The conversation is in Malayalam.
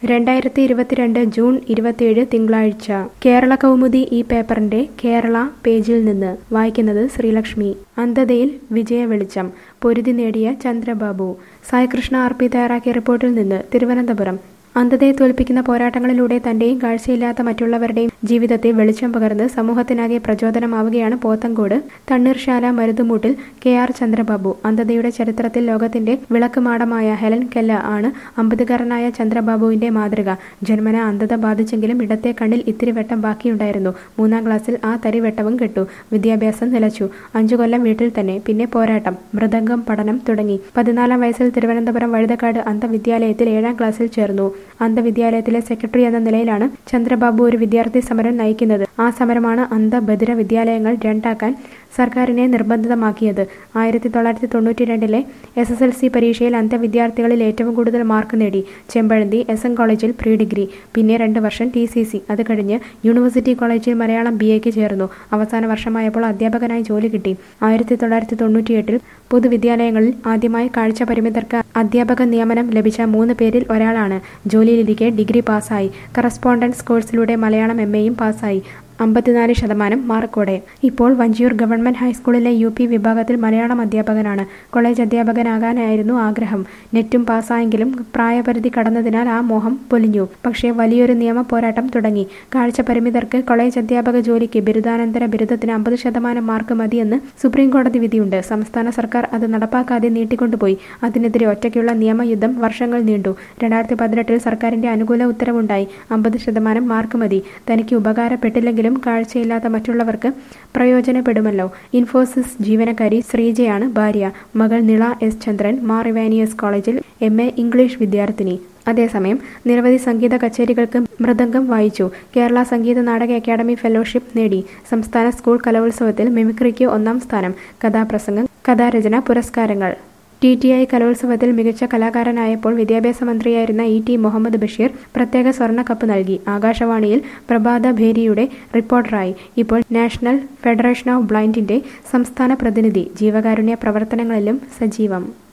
രണ്ടായിരത്തി ഇരുപത്തിരണ്ട് ജൂൺ ഇരുപത്തിയേഴ് തിങ്കളാഴ്ച കേരള കൗമുദി ഈ പേപ്പറിന്റെ കേരള പേജിൽ നിന്ന് വായിക്കുന്നത് ശ്രീലക്ഷ്മി അന്ധതയിൽ വിജയ വെളിച്ചം പൊരുതി നേടിയ ചന്ദ്രബാബു സായികൃഷ്ണ ആർ പി തയ്യാറാക്കിയ റിപ്പോർട്ടിൽ നിന്ന് തിരുവനന്തപുരം അന്ധതയെ തോൽപ്പിക്കുന്ന പോരാട്ടങ്ങളിലൂടെ തന്റെയും കാഴ്ചയില്ലാത്ത മറ്റുള്ളവരുടെയും ജീവിതത്തിൽ വെളിച്ചം പകർന്ന് സമൂഹത്തിനാകെ പ്രചോദനമാവുകയാണ് പോത്തങ്കോട് തണ്ണീർശാല മരുതുമൂട്ടിൽ കെ ആർ ചന്ദ്രബാബു അന്ധതയുടെ ചരിത്രത്തിൽ ലോകത്തിന്റെ വിളക്കുമാടമായ ഹെലൻ കെല്ല ആണ് അമ്പതുകാരനായ ചന്ദ്രബാബുവിന്റെ മാതൃക ജന്മന അന്ധത ബാധിച്ചെങ്കിലും ഇടത്തെ കണ്ണിൽ ഇത്തിരി വെട്ടം ബാക്കിയുണ്ടായിരുന്നു മൂന്നാം ക്ലാസ്സിൽ ആ തരി വെട്ടവും കെട്ടു വിദ്യാഭ്യാസം നിലച്ചു അഞ്ചു കൊല്ലം വീട്ടിൽ തന്നെ പിന്നെ പോരാട്ടം മൃദംഗം പഠനം തുടങ്ങി പതിനാലാം വയസ്സിൽ തിരുവനന്തപുരം വഴുതക്കാട് അന്ധവിദ്യാലയത്തിൽ ഏഴാം ക്ലാസ്സിൽ ചേർന്നു അന്ധവിദ്യാലയത്തിലെ സെക്രട്ടറി എന്ന നിലയിലാണ് ചന്ദ്രബാബു ഒരു വിദ്യാർത്ഥി സമരം നയിക്കുന്നത് ആ സമരമാണ് അന്ധബധിര വിദ്യാലയങ്ങൾ രണ്ടാക്കാൻ സർക്കാരിനെ നിർബന്ധിതമാക്കിയത് ആയിരത്തി തൊള്ളായിരത്തി തൊണ്ണൂറ്റി രണ്ടിലെ എസ് എസ് എൽ സി പരീക്ഷയിൽ അന്ധവിദ്യാർത്ഥികളിൽ ഏറ്റവും കൂടുതൽ മാർക്ക് നേടി ചെമ്പഴന്തി എസ് എൻ കോളേജിൽ പ്രീ ഡിഗ്രി പിന്നെ രണ്ട് വർഷം ടി സി സി അത് കഴിഞ്ഞ് യൂണിവേഴ്സിറ്റി കോളേജിൽ മലയാളം ബി എക്ക് ചേർന്നു അവസാന വർഷമായപ്പോൾ അധ്യാപകനായി ജോലി കിട്ടി ആയിരത്തി തൊള്ളായിരത്തി തൊണ്ണൂറ്റിയെട്ടിൽ പൊതുവിദ്യാലയങ്ങളിൽ ആദ്യമായി കാഴ്ച പരിമിതർക്ക് അധ്യാപക നിയമനം ലഭിച്ച മൂന്ന് പേരിൽ ഒരാളാണ് ജോലിയിലിരിക്കെ ഡിഗ്രി പാസ്സായി കറസ്പോണ്ടൻസ് കോഴ്സിലൂടെ മലയാളം എം എയും പാസ്സായി അമ്പത്തിനാല് ശതമാനം മാർക്കോടെ ഇപ്പോൾ വഞ്ചിയൂർ ഗവൺമെന്റ് ഹൈസ്കൂളിലെ യു പി വിഭാഗത്തിൽ മലയാളം അധ്യാപകനാണ് കോളേജ് അധ്യാപകനാകാനായിരുന്നു ആഗ്രഹം നെറ്റും പാസ്സായെങ്കിലും പ്രായപരിധി കടന്നതിനാൽ ആ മോഹം പൊലിഞ്ഞു പക്ഷേ വലിയൊരു നിയമ പോരാട്ടം തുടങ്ങി കാഴ്ച പരിമിതർക്ക് കോളേജ് അധ്യാപക ജോലിക്ക് ബിരുദാനന്തര ബിരുദത്തിന് അമ്പത് ശതമാനം മാർക്ക് മതിയെന്ന് സുപ്രീം കോടതി വിധിയുണ്ട് സംസ്ഥാന സർക്കാർ അത് നടപ്പാക്കാതെ നീട്ടിക്കൊണ്ടുപോയി അതിനെതിരെ ഒറ്റയ്ക്കുള്ള നിയമയുദ്ധം വർഷങ്ങൾ നീണ്ടു രണ്ടായിരത്തി പതിനെട്ടിൽ സർക്കാരിന്റെ അനുകൂല ഉത്തരവുണ്ടായി അമ്പത് ശതമാനം മാർക്ക് മതി തനിക്ക് ഉപകാരപ്പെട്ടില്ലെങ്കിലും കാഴ്ചയില്ലാത്ത മറ്റുള്ളവർക്ക് പ്രയോജനപ്പെടുമല്ലോ ഇൻഫോസിസ് ജീവനക്കാരി ശ്രീജയാണ് ഭാര്യ മകൾ നിള എസ് ചന്ദ്രൻ മാർ ഇവാനിയസ് കോളേജിൽ എം എ ഇംഗ്ലീഷ് വിദ്യാർത്ഥിനി അതേസമയം നിരവധി സംഗീത കച്ചേരികൾക്ക് മൃദംഗം വായിച്ചു കേരള സംഗീത നാടക അക്കാദമി ഫെലോഷിപ്പ് നേടി സംസ്ഥാന സ്കൂൾ കലോത്സവത്തിൽ മിമിക്രിക്ക് ഒന്നാം സ്ഥാനം കഥാപ്രസംഗം കഥാരചന പുരസ്കാരങ്ങൾ ടി ടി ഐ കലോത്സവത്തിൽ മികച്ച കലാകാരനായപ്പോൾ വിദ്യാഭ്യാസ മന്ത്രിയായിരുന്ന ഇ ടി മുഹമ്മദ് ബഷീർ പ്രത്യേക സ്വർണ്ണ കപ്പ് നൽകി ആകാശവാണിയിൽ പ്രഭാത ഭേരിയുടെ റിപ്പോർട്ടറായി ഇപ്പോൾ നാഷണൽ ഫെഡറേഷൻ ഓഫ് ബ്ലൈൻഡിന്റെ സംസ്ഥാന പ്രതിനിധി ജീവകാരുണ്യ പ്രവർത്തനങ്ങളിലും സജീവം